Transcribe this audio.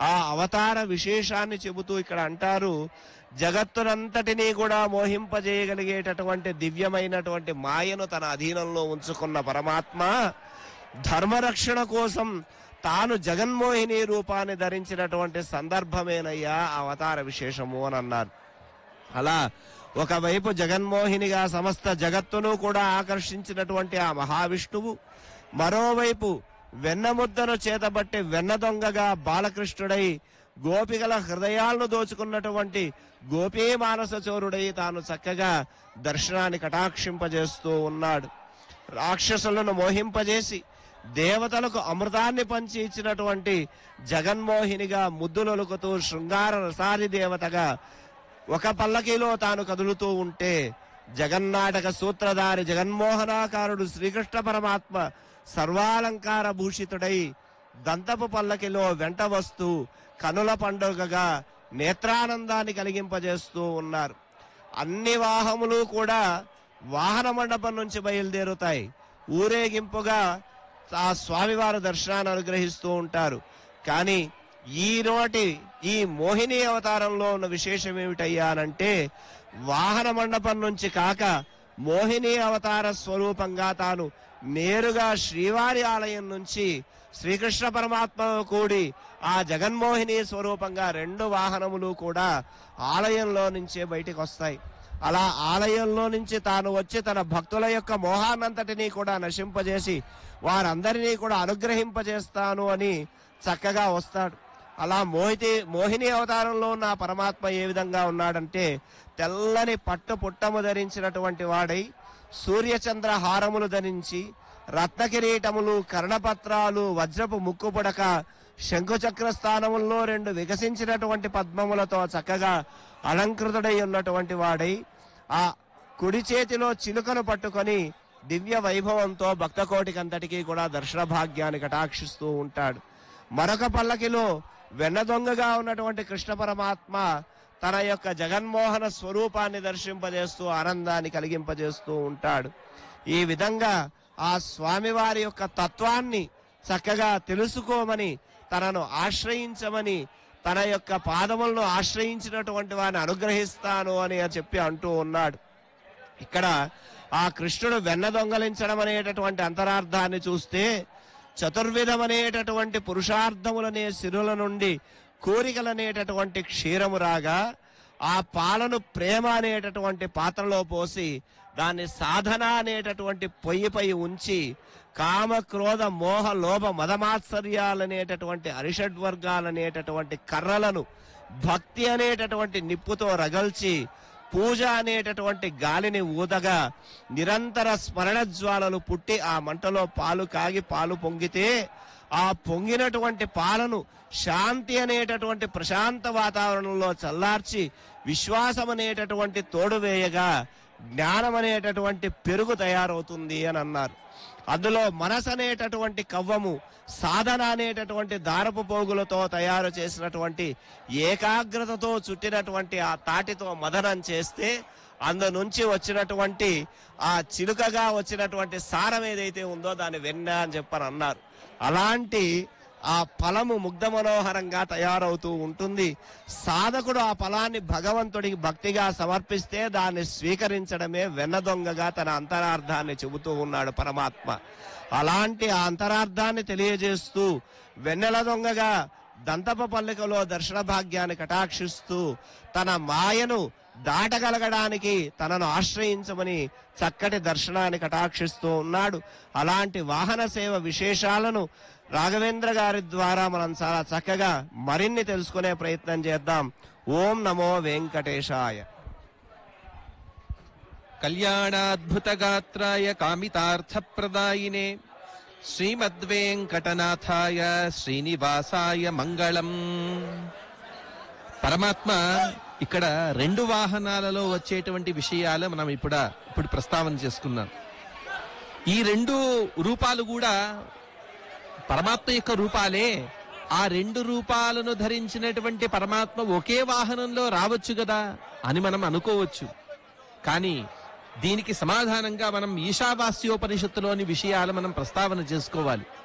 ఆ అవతార విశేషాన్ని చెబుతూ ఇక్కడ అంటారు జగత్తునంతటినీ కూడా మోహింపజేయగలిగేటటువంటి దివ్యమైనటువంటి మాయను తన అధీనంలో ఉంచుకున్న పరమాత్మ ధర్మరక్షణ కోసం తాను జగన్మోహిని రూపాన్ని ధరించినటువంటి సందర్భమేనయ్యా ఆ అవతార విశేషము అని అన్నారు అలా ఒకవైపు జగన్మోహినిగా సమస్త జగత్తును కూడా ఆకర్షించినటువంటి ఆ మహావిష్ణువు మరోవైపు వెన్నముద్దను చేతబట్టి వెన్న దొంగగా బాలకృష్ణుడై గోపికల హృదయాలను దోచుకున్నటువంటి గోపీ మానస చోరుడై తాను చక్కగా దర్శనాన్ని కటాక్షింపజేస్తూ ఉన్నాడు రాక్షసులను మోహింపజేసి దేవతలకు అమృతాన్ని పంచి ఇచ్చినటువంటి జగన్మోహినిగా ముద్దులొలుకుతూ శృంగార రసారి దేవతగా ఒక పల్లకిలో తాను కదులుతూ ఉంటే జగన్నాటక సూత్రధారి జగన్మోహనాకారుడు శ్రీకృష్ణ పరమాత్మ సర్వాలంకార భూషితుడై దంతపు పల్లకిలో వెంట వస్తూ కనుల పండుగగా నేత్రానందాన్ని కలిగింపజేస్తూ ఉన్నారు అన్ని వాహములు కూడా వాహన మండపం నుంచి బయలుదేరుతాయి ఊరేగింపుగా ఆ స్వామివారు దర్శనాన్ని అనుగ్రహిస్తూ ఉంటారు కానీ ఈ నోటి ఈ మోహిని అవతారంలో ఉన్న విశేషం ఏమిటయ్యా అనంటే వాహన మండపం నుంచి కాక మోహిని అవతార స్వరూపంగా తాను నేరుగా శ్రీవారి ఆలయం నుంచి శ్రీకృష్ణ పరమాత్మ కూడి ఆ జగన్మోహిని స్వరూపంగా రెండు వాహనములు కూడా ఆలయంలో నుంచే బయటికి వస్తాయి అలా ఆలయంలో నుంచి తాను వచ్చి తన భక్తుల యొక్క మోహాన్నంతటినీ కూడా నశింపజేసి వారందరినీ కూడా అనుగ్రహింపజేస్తాను అని చక్కగా వస్తాడు అలా మోహితి మోహిని అవతారంలో ఉన్న ఆ పరమాత్మ ఏ విధంగా ఉన్నాడంటే తెల్లని పట్టు పుట్టము ధరించినటువంటి వాడై సూర్యచంద్ర హారములు ధరించి రత్న కిరీటములు కర్ణపత్రాలు వజ్రపు ముక్కు పుడక శంకుచక్ర స్థానముల్లో రెండు వికసించినటువంటి పద్మములతో చక్కగా అలంకృతుడై ఉన్నటువంటి వాడై ఆ కుడి చేతిలో చిలుకను పట్టుకొని దివ్య వైభవంతో భక్తకోటికంతటికీ కూడా దర్శన భాగ్యాన్ని కటాక్షిస్తూ ఉంటాడు మరొక పల్లకిలో వెన్న దొంగగా ఉన్నటువంటి కృష్ణ పరమాత్మ తన యొక్క జగన్మోహన స్వరూపాన్ని దర్శింపజేస్తూ ఆనందాన్ని కలిగింపజేస్తూ ఉంటాడు ఈ విధంగా ఆ స్వామివారి యొక్క తత్వాన్ని చక్కగా తెలుసుకోమని తనను ఆశ్రయించమని తన యొక్క పాదములను ఆశ్రయించినటువంటి వారిని అనుగ్రహిస్తాను అని చెప్పి అంటూ ఉన్నాడు ఇక్కడ ఆ కృష్ణుడు వెన్న దొంగలించడం అనేటటువంటి అంతరార్థాన్ని చూస్తే చతుర్విధమనేటటువంటి పురుషార్థములనే సిరుల నుండి కోరికలనేటటువంటి క్షీరము రాగా ఆ పాలను ప్రేమ అనేటటువంటి పాత్రలో పోసి దాన్ని సాధన అనేటటువంటి పొయ్యిపై ఉంచి కామ క్రోధ మోహ లోభ మదమాత్సర్యాలనేటటువంటి అరిషడ్ వర్గాలనేటటువంటి కర్రలను భక్తి అనేటటువంటి నిప్పుతో రగల్చి పూజ అనేటటువంటి గాలిని ఊదగా నిరంతర స్మరణ జ్వాలలు పుట్టి ఆ మంటలో పాలు కాగి పాలు పొంగితే ఆ పొంగినటువంటి పాలను శాంతి అనేటటువంటి ప్రశాంత వాతావరణంలో చల్లార్చి విశ్వాసం అనేటటువంటి తోడు వేయగా జ్ఞానం అనేటటువంటి పెరుగు తయారవుతుంది అని అన్నారు అందులో మనసు అనేటటువంటి కవ్వము సాధన అనేటటువంటి దారపు పోగులతో తయారు చేసినటువంటి ఏకాగ్రతతో చుట్టినటువంటి ఆ తాటితో మదనం చేస్తే అందు నుంచి వచ్చినటువంటి ఆ చిలుకగా వచ్చినటువంటి సారం ఏదైతే ఉందో దాన్ని వెన్న అని చెప్పని అన్నారు అలాంటి ఆ ఫలము ముగ్ధ మనోహరంగా తయారవుతూ ఉంటుంది సాధకుడు ఆ ఫలాన్ని భగవంతుడికి భక్తిగా సమర్పిస్తే దాన్ని స్వీకరించడమే వెన్న దొంగగా తన అంతరార్థాన్ని చెబుతూ ఉన్నాడు పరమాత్మ అలాంటి ఆ అంతరార్థాన్ని తెలియజేస్తూ వెన్నెల దొంగగా దంతప పల్లికలో దర్శన భాగ్యాన్ని కటాక్షిస్తూ తన మాయను దాటగలగడానికి తనను ఆశ్రయించమని చక్కటి దర్శనాన్ని కటాక్షిస్తూ ఉన్నాడు అలాంటి వాహన సేవ విశేషాలను రాఘవేంద్ర గారి ద్వారా మనం చాలా చక్కగా మరిన్ని తెలుసుకునే ప్రయత్నం చేద్దాం ఓం నమో వెంకటేశాయ కళ్యాణాద్భుతగాత్రాయ కామితార్థప్రదాయినే శ్రీమద్వేంకటనాథాయ శ్రీనివాసాయ మంగళం పరమాత్మ ఇక్కడ రెండు వాహనాలలో వచ్చేటువంటి విషయాలు మనం ఇప్పుడు ఇప్పుడు ప్రస్తావన చేసుకున్నాం ఈ రెండు రూపాలు కూడా పరమాత్మ యొక్క రూపాలే ఆ రెండు రూపాలను ధరించినటువంటి పరమాత్మ ఒకే వాహనంలో రావచ్చు కదా అని మనం అనుకోవచ్చు కానీ దీనికి సమాధానంగా మనం ఈశావాస్యోపనిషత్తులోని విషయాలు మనం ప్రస్తావన చేసుకోవాలి